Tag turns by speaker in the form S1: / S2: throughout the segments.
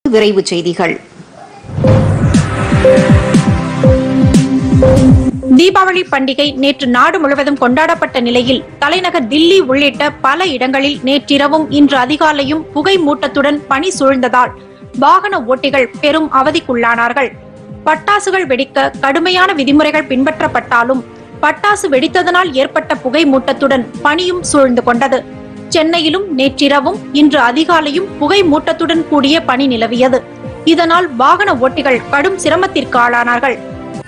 S1: விரைவுச் செய்திகள்
S2: தீபாவளி பண்டிகை நேற்று நாடு முழுவதும் கொண்டாடப்பட்ட நிலையில் தலைநகர் தில்லி உள்ளிட்ட பல இடங்களில் நேற்றிரவும் இன்று அதிகாலையும் புகை மூட்டத்துடன் பனி சூழ்ந்ததால் வாகன ஓட்டிகள் பெரும் அவதிக்குள்ளானார்கள் பட்டாசுகள் வெடிக்க கடுமையான விதிமுறைகள் பின்பற்றப்பட்டாலும் பட்டாசு வெடித்ததனால் ஏற்பட்ட புகை மூட்டத்துடன் பனியும் சூழ்ந்து கொண்டது சென்னையிலும் நேற்றிரவும் இன்று அதிகாலையும் புகை மூட்டத்துடன் கூடிய பனி நிலவியது இதனால் வாகன ஓட்டிகள் கடும் சிரமத்திற்கு ஆளானார்கள்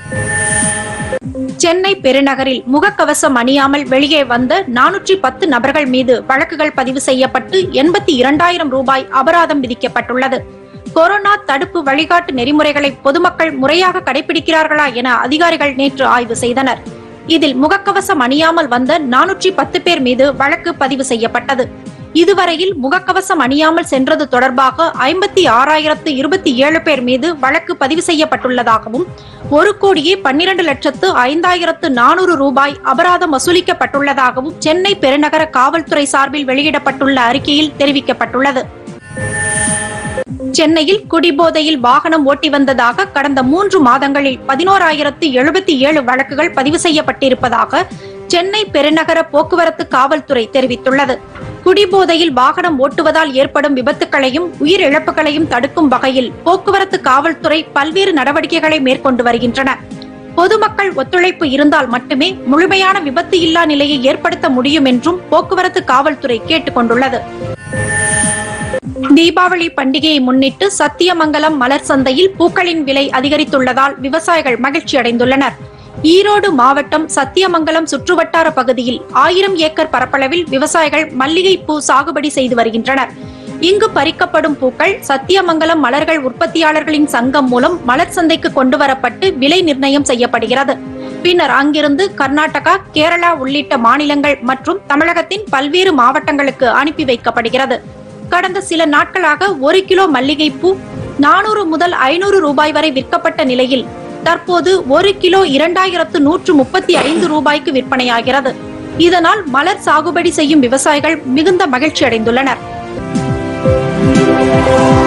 S2: சென்னை பெருநகரில் முகக்கவசம் அணியாமல் வெளியே வந்த நானூற்றி பத்து நபர்கள் மீது வழக்குகள் பதிவு செய்யப்பட்டு எண்பத்தி இரண்டாயிரம் ரூபாய் அபராதம் விதிக்கப்பட்டுள்ளது கொரோனா தடுப்பு வழிகாட்டு நெறிமுறைகளை பொதுமக்கள் முறையாக கடைபிடிக்கிறார்களா என அதிகாரிகள் நேற்று ஆய்வு செய்தனர் இதில் முகக்கவசம் அணியாமல் வந்த நானூற்றி பத்து பேர் மீது வழக்கு பதிவு செய்யப்பட்டது இதுவரையில் முகக்கவசம் அணியாமல் சென்றது தொடர்பாக ஐம்பத்தி ஆறாயிரத்து இருபத்தி ஏழு பேர் மீது வழக்கு பதிவு செய்யப்பட்டுள்ளதாகவும் ஒரு கோடியே பன்னிரண்டு லட்சத்து ஐந்தாயிரத்து நானூறு ரூபாய் அபராதம் வசூலிக்கப்பட்டுள்ளதாகவும் சென்னை பெருநகர காவல்துறை சார்பில் வெளியிடப்பட்டுள்ள அறிக்கையில் தெரிவிக்கப்பட்டுள்ளது சென்னையில் குடிபோதையில் வாகனம் ஓட்டி வந்ததாக கடந்த மூன்று மாதங்களில் பதினோராயிரத்து எழுபத்தி ஏழு வழக்குகள் பதிவு செய்யப்பட்டிருப்பதாக சென்னை பெருநகர போக்குவரத்து காவல்துறை தெரிவித்துள்ளது குடிபோதையில் வாகனம் ஓட்டுவதால் ஏற்படும் விபத்துகளையும் உயிரிழப்புகளையும் தடுக்கும் வகையில் போக்குவரத்து காவல்துறை பல்வேறு நடவடிக்கைகளை மேற்கொண்டு வருகின்றன பொதுமக்கள் ஒத்துழைப்பு இருந்தால் மட்டுமே முழுமையான விபத்து இல்லா நிலையை ஏற்படுத்த முடியும் என்றும் போக்குவரத்து காவல்துறை கேட்டுக் கொண்டுள்ளது தீபாவளி பண்டிகையை முன்னிட்டு சத்தியமங்கலம் மலர் சந்தையில் பூக்களின் விலை அதிகரித்துள்ளதால் விவசாயிகள் மகிழ்ச்சி அடைந்துள்ளனர் ஈரோடு மாவட்டம் சத்தியமங்கலம் சுற்றுவட்டார பகுதியில் ஆயிரம் ஏக்கர் பரப்பளவில் விவசாயிகள் மல்லிகை பூ சாகுபடி செய்து வருகின்றனர் இங்கு பறிக்கப்படும் பூக்கள் சத்தியமங்கலம் மலர்கள் உற்பத்தியாளர்களின் சங்கம் மூலம் மலர் சந்தைக்கு கொண்டு வரப்பட்டு விலை நிர்ணயம் செய்யப்படுகிறது பின்னர் அங்கிருந்து கர்நாடகா கேரளா உள்ளிட்ட மாநிலங்கள் மற்றும் தமிழகத்தின் பல்வேறு மாவட்டங்களுக்கு அனுப்பி வைக்கப்படுகிறது கடந்த சில நாட்களாக ஒரு கிலோ மல்லிகைப்பூ நானூறு முதல் ஐநூறு ரூபாய் வரை விற்கப்பட்ட நிலையில் தற்போது ஒரு கிலோ இரண்டாயிரத்து நூற்று முப்பத்தி ஐந்து ரூபாய்க்கு விற்பனையாகிறது இதனால் மலர் சாகுபடி செய்யும் விவசாயிகள் மிகுந்த மகிழ்ச்சி அடைந்துள்ளனர்